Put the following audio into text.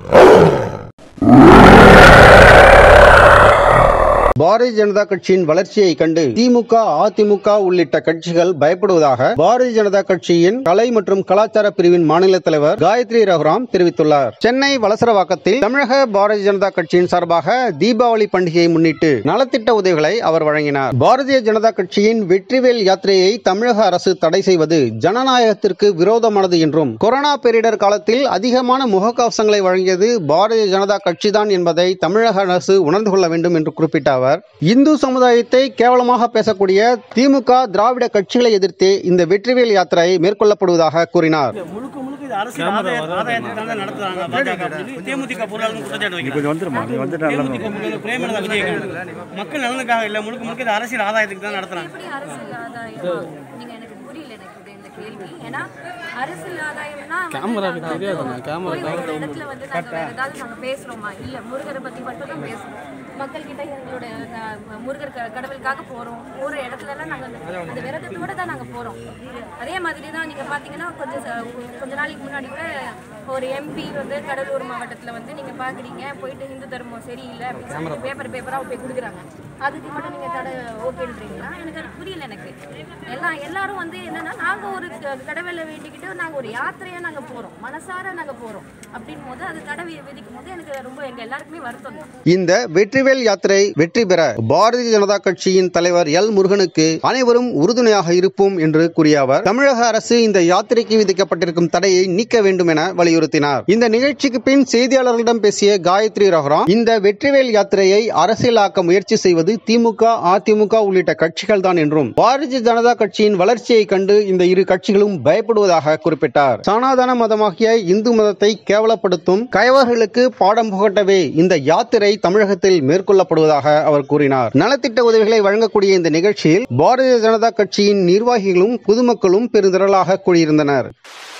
பாரதிய ஜனதா கட்சியின் வளர்ச்சியை கண்டு திமுக அதிமுக உள்ளிட்ட கட்சிகள் பயப்படுவதாக பாரதிய ஜனதா கட்சியின் கலை மற்றும் கலாச்சார பிரிவின் மாநில தலைவர் காயத்ரி ரகுராம் தெரிவித்துள்ளார் சென்னை வலசரவாக்கத்தில் தமிழக பாரதிய ஜனதா கட்சியின் சார்பாக தீபாவளி பண்டிகையை முன்னிட்டு நலத்திட்ட உதவிகளை அவர் வழங்கினார் பாரதிய ஜனதா கட்சியின் வெற்றிவேல் யாத்திரையை தமிழக அரசு தடை செய்வது ஜனநாயகத்திற்கு விரோதமானது என்றும் கொரோனா பேரிடர் காலத்தில் அதிகமான முகக்கவசங்களை வழங்கியது பாரதிய ஜனதா கட்சிதான் என்பதை தமிழக அரசு உணர்ந்து கொள்ள வேண்டும் என்று குறிப்பிட்ட அவர் இந்து சமுதாயத்தை கேவலமாக பேசக்கூடிய திமுக திராவிட கட்சிகளை எதிர்த்தே இந்த வெற்றிவேல் யாத்திரை மேற்கொள்ளப்படுவதாக கூறினார் முழுக்க முழுக்க இது அரசியல் ஆதாய ஆதாயத்துக்காக தான் நடத்துறாங்க பாஜக அப்படின்னு சொல்லி தேமுதிக பொருளாளர்கள் குற்றச்சாட்டு வைக்கிறாங்க கொஞ்சம் வந்துருமா நீ வந்துட்டு நல்லா தேமுதிக பொருளாளர் பிரேமலதா விஜயகாந்த் மக்கள் நலனுக்காக இல்ல முழுக்க முழுக்க இது அரசியல் ஆதாயத்துக்கு தான் நடத்துறாங்க எப்படி அரசியல் ஆதாயம் நீங்க எனக்கு புரியல எனக்கு இது இந்த கேள்வி ஏன்னா அரசியல் ஆதாயம்னா கேமராக்கு தெரியாது போய் ஒரு இடத்துல வந்து நாங்க வேற ஏதாவது நாங்க பேசுறோமா இல்ல முருகரை பத்தி மட்டும் தான் பேசுறோம் மக்கள் கிட்ட எங்களோட அந்த முருகர் க- கடவுளுக்காக போறோம் போற இடத்துல எல்லாம் நாங்க அந்த- அந்த விரதத்தோட தான் நாங்க போறோம் அதே மாதிரி தான் நீங்க பாத்தீங்கன்னா கொஞ்சம் ச- கொஞ்ச நாளைக்கு முன்னாடி கூட ஒரு எம்பி வந்து கடலூர் மாவட்டத்துல வந்து நீங்க பாக்குறீங்க போயிட்டு இந்து தர்மம் சரியில்லை அப்படின்னு சொல்லிட்டு பேப்பர் பேப்பரா போய் கொடுக்குறாங்க அதுக்கு மட்டும் நீங்க தடை ஓகேன்றீங்களா எனக்கு அது புரியல எனக்கு எல்லாம் எல்லாரும் வந்து என்னன்னா நாங்க ஒரு க- கடவுளை வேண்டிக்கிட்டு நாங்க ஒரு யாத்திரையா நாங்க போறோம் மனசார நாங்க போறோம் அப்படின் போது அது தடை வி- விதிக்கும் போது எனக்கு ரொம்ப எங்க எல்லாருக்குமே வருத்தம் தான் இந்த வெற்றிவேல் யாத்திரை வெற்றி பெற பாரதிய ஜனதா கட்சியின் தலைவர் எல் முருகனுக்கு அனைவரும் உறுதுணையாக இருப்போம் என்று கூறிய அவர் தமிழக அரசு இந்த யாத்திரைக்கு விதிக்கப்பட்டிருக்கும் தடையை நீக்க வேண்டும் என வலியுறுத்தினார் இந்த நிகழ்ச்சிக்கு பின் செய்தியாளர்களிடம் பேசிய காயத்ரி ரகுராம் இந்த வெற்றிவேல் யாத்திரையை அரசியலாக்க முயற்சி செய்வது திமுக அதிமுக உள்ளிட்ட கட்சிகள் தான் என்றும் பாரதிய ஜனதா கட்சியின் வளர்ச்சியை கண்டு இந்த இரு கட்சிகளும் பயப்படுவதாக குறிப்பிட்டார் சனாதன மதமாகிய இந்து மதத்தை கேவலப்படுத்தும் கயவர்களுக்கு பாடம் புகட்டவே இந்த யாத்திரை தமிழகத்தில் மேற்கொள்ளப்படுவதாக அவர் கூறினார் நலத்திட்ட உதவிகளை வழங்கக்கூடிய இந்த நிகழ்ச்சியில் பாரதிய ஜனதா கட்சியின் நிர்வாகிகளும் பொதுமக்களும் பெருந்திரளாக கூடியிருந்தனர்